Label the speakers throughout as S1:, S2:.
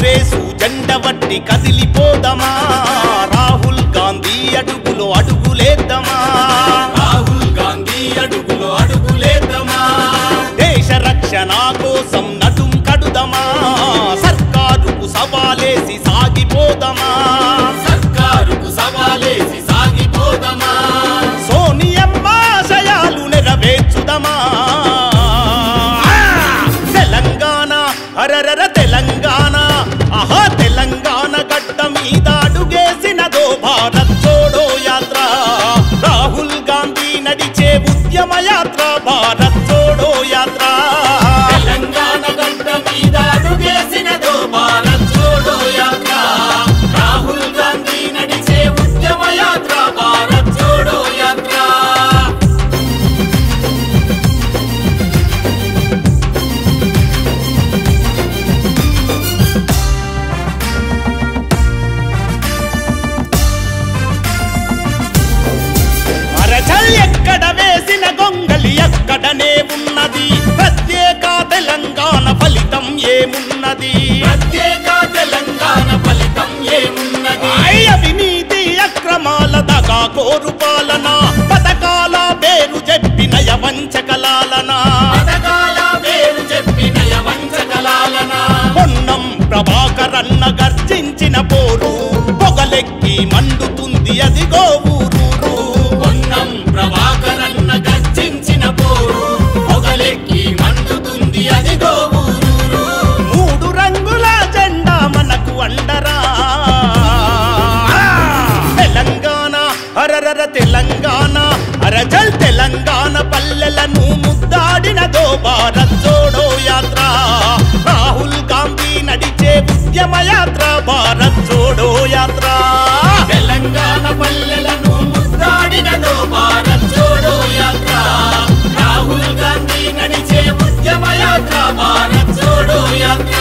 S1: కాంగ్రెసు జెండవట్టి కదిలిపోదమా రాహుల్ గాంధీ అడుగులో అడుగులేద్దామా
S2: రాహుల్ గాంధీ అడుగులో అడుగులేద్దామా
S1: దేశ రక్షణ కోసం నడుం కడుదమా సర్కారుకు సవాలేసి సాగిపోదమా
S2: సర్కారుకు సవాలేసి సాగిపోదమా
S1: సోనియమ్మ ఆశయాలు నెరవేర్చుదమా ఆ! తెలంగాణ అరరర తెలంగాణ ఆహా తెలంగాణ గడ్డ మీద అడుగేసినదో భారత్ జోడో యాత్ర రాహుల్ గాంధీ నడిచే ఉద్యమ యాత్ర భారత్ జోడో యాత్ర
S2: తెలంగాణ గడ్డ మీద అడుగేసినదో భారత్ జోడో యాత్ర రాహుల్ గాంధీ నడిచే ఉద్యమ యాత్ర భారత్ జోడో యాత్ర
S1: అరచల్ ఎక్కడ వేసిన గొంగలి ఎక్కడనే ఉన్నది ప్రత్యేక తెలంగాణ ఫలితం ఏమున్నది
S2: ప్రత్యేక తెలంగాణ ఫలితం ఏమున్నది
S1: ఐ అవినీతి అక్రమాల దగా కోరు పాలన పథకాల పేరు చెప్పిన వంచకలాలన
S2: పథకాల పేరు చెప్పిన వంచకలాలన
S1: పొన్నం ప్రభాకరన్న గర్జించిన పోరు పొగలెక్కి మండుతుంది అదిగో ఊరూరు
S2: పొన్నం ప్రభాకరన్న గర్జించిన పోరు పొగలెక్కి మండుతుంది అదిగో ఊరూరు
S1: మూడు రంగుల జెండా మనకు అండరా తెలంగాణ అరరర తెలంగాణ అరజల్ తెలంగాణ పల్లెలను ముద్దాడినదో భారత్ జోడో యాత్ర రాహుల్ గాంధీ నడిచే ఉద్యమ యాత్ర భారత్ జోడో యాత్ర
S2: తెలంగాణ పల్లెలను ముద్దాడినదో భారత్ జోడో యాత్ర రాహుల్ గాంధీ నడిచే ఉద్యమ యాత్ర భారత్ జోడో యాత్ర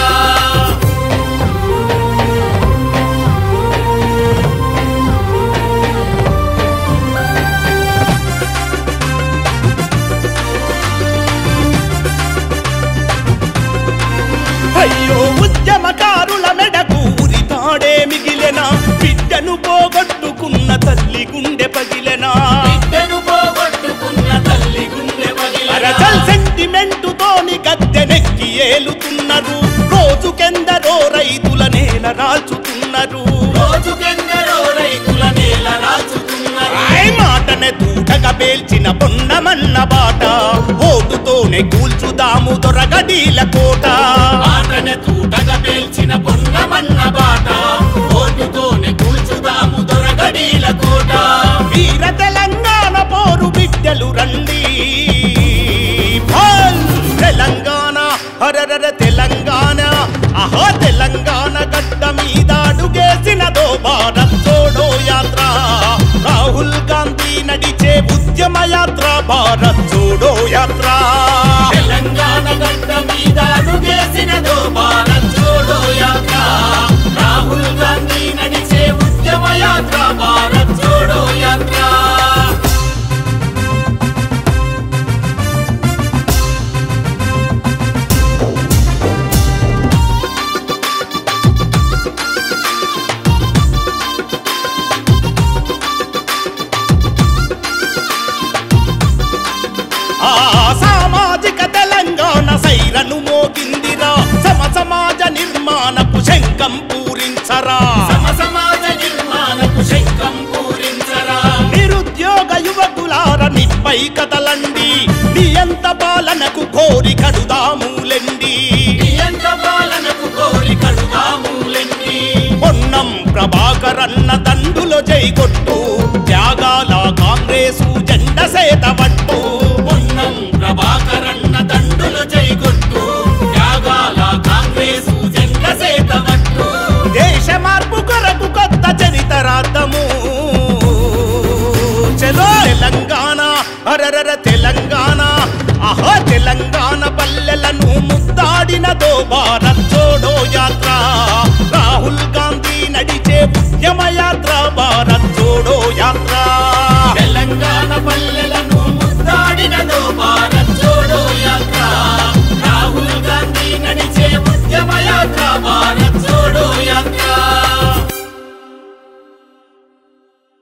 S1: అయ్యో ఉద్యమకారుల మెడకు ఉరితాడే మిగిలెన బిడ్డను పోగొట్టుకున్న తల్లి గుండె పగిలెనా
S2: బిడ్డను పోగొట్టుకున్న తల్లి గుండె
S1: అరచల్
S2: పగిలిన
S1: సెంటిమెంటు తోని గద్దెనెక్కి ఏలుతున్నారు రోజుకెందరో రైతుల నేల రాల్చుతున్నారు
S2: రోజుకెందరో రైతుల నేల రాచుతున్నారు
S1: ఆయ్ మాటనే తూటగా పేల్చిన పొన్నమన్న బాట ఓటుతోనే కూల్చుదాము దొరగడీల కోట
S2: ఆటన తూటగా పేల్చిన పొన్నమన్న బాట ఓటుతోనే కూల్చుదాము దొరగడీల కోట
S1: వీర తెలంగాణ పోరు బిడ్డలు రండి భాల్ తెలంగాణ హరరర తెలంగాణ ఆహా తెలంగాణ గడ్డ మీద అడుగేసినదో భారత్ జోడో యాత్ర రాహుల్ గాంధీ నడిచే ఉద్యమ యాత్ర భారత్ జోడో యాత్ర
S2: తెలంగాణ గడ్డ మీద అడుగేసినదో భారత్ జోడో యాత్ర రాహుల్ గాంధీ నడిచే ఉద్యమ యాత్ర భారత్ జోడో యాత్ర
S1: ఆ సామాజిక తెలంగాణ సైరను మోగిందిరా సమ సమాజ నిర్మాణపు శంఖం పూరించరా
S2: సమ సమాజ నిర్మాణకు శంఖం పూరించరా
S1: నిరుద్యోగ యువకులార నిప్పై కదలండి నియంత పాలనకు కోరి కడుదాములెండి
S2: నియంత పాలనకు కోరి కడుగాములెండి
S1: పొన్నం ప్రభాకరన్న దండులో జైకొట్టు త్యాగాల కాంగ్రెసు జెండ సేతవట్టు
S2: పొన్నం ప్రభాకరన్న దండులు జైగొట్టు త్యాగాల కాంగ్రెసు జెండ సేతమట్టు
S1: దేశ మార్పు కొరకు కొత్త చరిత రాద్దాము చలో తెలంగాణ అరరర తెలంగాణ ఆహా తెలంగాణ పల్లెలను ముద్దాడినదో భారత్ జోడో యాత్ర రాహుల్ గాంధీ నడిచే ఉద్యమ యాత్ర భారత్ జోడో యాత్ర
S2: తెలంగాణ పల్లెలను ముద్దాడినదో భారత్ జోడో యాత్ర రాహుల్ గాంధీ నడిచే ఉద్యమ యాత్ర భారత్